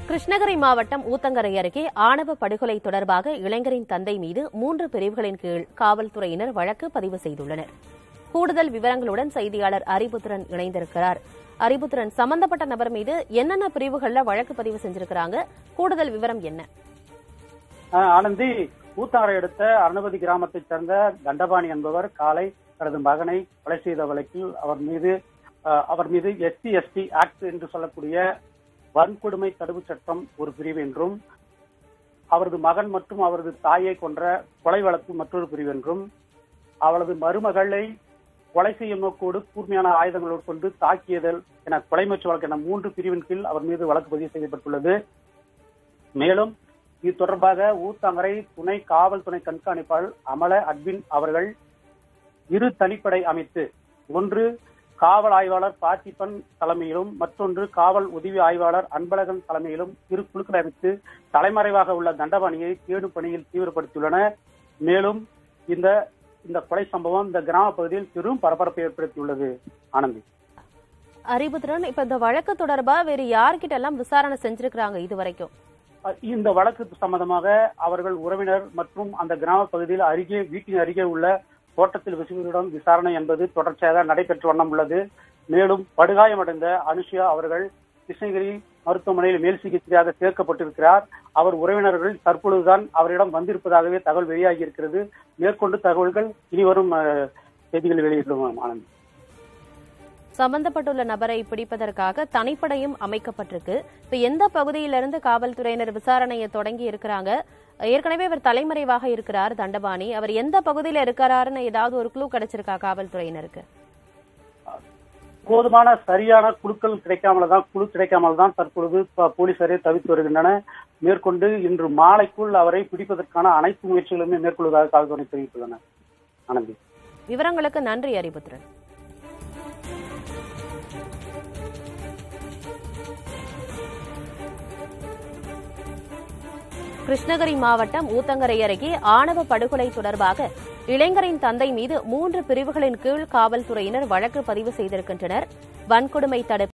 கிருஷ்ணகிரி மாவட்டம் ஊத்தங்கரை அருகே ஆணவ படுகொலை தொடர்பாக இளைஞரின் தந்தை மீது மூன்று பிரிவுகளின் கீழ் காவல்துறையினர் வழக்கு பதிவு செய்துள்ளனர் கூடுதல் விவரங்களுடன் செய்தியாளர் அரிபுத்திரன் இணைந்திருக்கிறார் அரிபுத்திரன் சம்பந்தப்பட்ட நபர் மீது என்னென்ன பிரிவுகள்ல வழக்கு பதிவு செஞ்சிருக்கிறாங்க கூடுதல் விவரம் என்ன ஆஹ் ஆனந்தி ஊத்தாரை அடுத்த அருணபதி கிராமத்தைச் சேர்ந்த தண்டபாணி என்பவர் காலை தனது மகனை கொலை செய்த வழக்கில் அவர் மீது ஆஹ் அவர் மீது எஸ்சி எஸ்டி ஆக்ட் என்று சொல்லக்கூடிய வன்கொடுமை தடுப்பு சட்டம் ஒரு பிரிவு என்றும் அவரது மகன் மற்றும் அவரது தாயை கொன்ற கொலை வழக்கு மற்றொரு பிரிவு என்றும் அவளது மருமகளை கொலை செய்யும் நோக்கோடு கூர்மையான ஆயுதங்களோடு கொண்டு தாக்கியதல் என கொலை முயற்சி வழக்கு என மூன்று பிரிவின் கீழ் அவர் மீது வழக்கு பதிவு செய்யப்பட்டுள்ளது மேலும் இது தொடர்பாக ஊத்தங்கரை துணை காவல் துணை கண்காணிப்பாளர் அமல அட்வின் அவர்கள் இரு தனிப்படை அமைத்து ஒன்று காவல் ஆய்வாளர் பார்த்திபன் தலைமையிலும் மற்றொன்று காவல் உதவி ஆய்வாளர் அன்பழகன் தலைமையிலும் இரு குழுக்கள் அமைத்து தலைமறைவாக உள்ள தண்டபாணியை தேடும் பணியில் தீவிரப்படுத்தியுள்ளன மேலும் இந்த இந்த கொலை சம்பவம் இந்த கிராம பகுதியில் பெரும் பரபரப்பை ஏற்படுத்தியுள்ளது ஆனந்தி அரிபுத்திரன் இப்ப இந்த வழக்கு தொடர்பா வேறு யார்கிட்ட எல்லாம் விசாரணை செஞ்சிருக்கிறாங்க இது வரைக்கும் இந்த வழக்கு சம்பந்தமாக அவர்கள் உறவினர் மற்றும் அந்த கிராம பகுதியில் அருகே வீட்டின் அருகே உள்ள தோட்டத்தில் விசுவரிடம் விசாரணை என்பது தொடர்ச்சியாக நடைபெற்று வண்ணம் உள்ளது மேலும் படுகாயமடைந்த அனுஷியா அவர்கள் கிருஷ்ணகிரி மருத்துவமனையில் மேல் சிகிச்சையாக சேர்க்கப்பட்டிருக்கிறார் அவர் உறவினர்கள் தற்பொழுதுதான் அவரிடம் வந்திருப்பதாகவே தகவல் வெளியாகி இருக்கிறது மேற்கொண்டு தகவல்கள் இனிவரும் அஹ், செய்திகள் வெளியிடும் ஆனந்த் சம்பந்தப்பட்டுள்ள நபரை பிடிப்பதற்காக தனிப்படையும் அமைக்கப்பட்டிருக்கு இப்ப எந்த பகுதியிலிருந்து காவல்துறையினர் விசாரணையை தொடங்கி இருக்கிறாங்க ஏற்கனவே அவர் தலைமறைவாக இருக்கிறார் தண்டபாணி அவர் எந்த பகுதியில இருக்கிறாருன்னு ஏதாவது ஒரு க்ளூ கிடைச்சிருக்கா காவல்துறையினருக்கு போதுமான சரியான குழுக்கள் கிடைக்காமல் தான் குழு கிடைக்காமல் தான் தற்பொழுது ப- போலீசாரே தவித்து வருகின்றன மேற்கொண்டு இன்று மாலைக்குள் அவரை பிடிப்பதற்கான அனைத்து முயற்சிகளுமே மேற்கொள்வதாக காவல்துறை தெரிவித்துள்ளனர் ஆனந்தி விவரங்களுக்கு நன்றி அரிபுத்திரன் கிருஷ்ணகிரி மாவட்டம் ஊத்தங்கரை அருகே ஆணவ படுகொலை தொடர்பாக இளைஞரின் தந்தை மீது மூன்று பிரிவுகளின் கீழ் காவல்துறையினர் வழக்கு பதிவு செய்திருக்கின்றனர் வன்கொடுமை தடுப்பு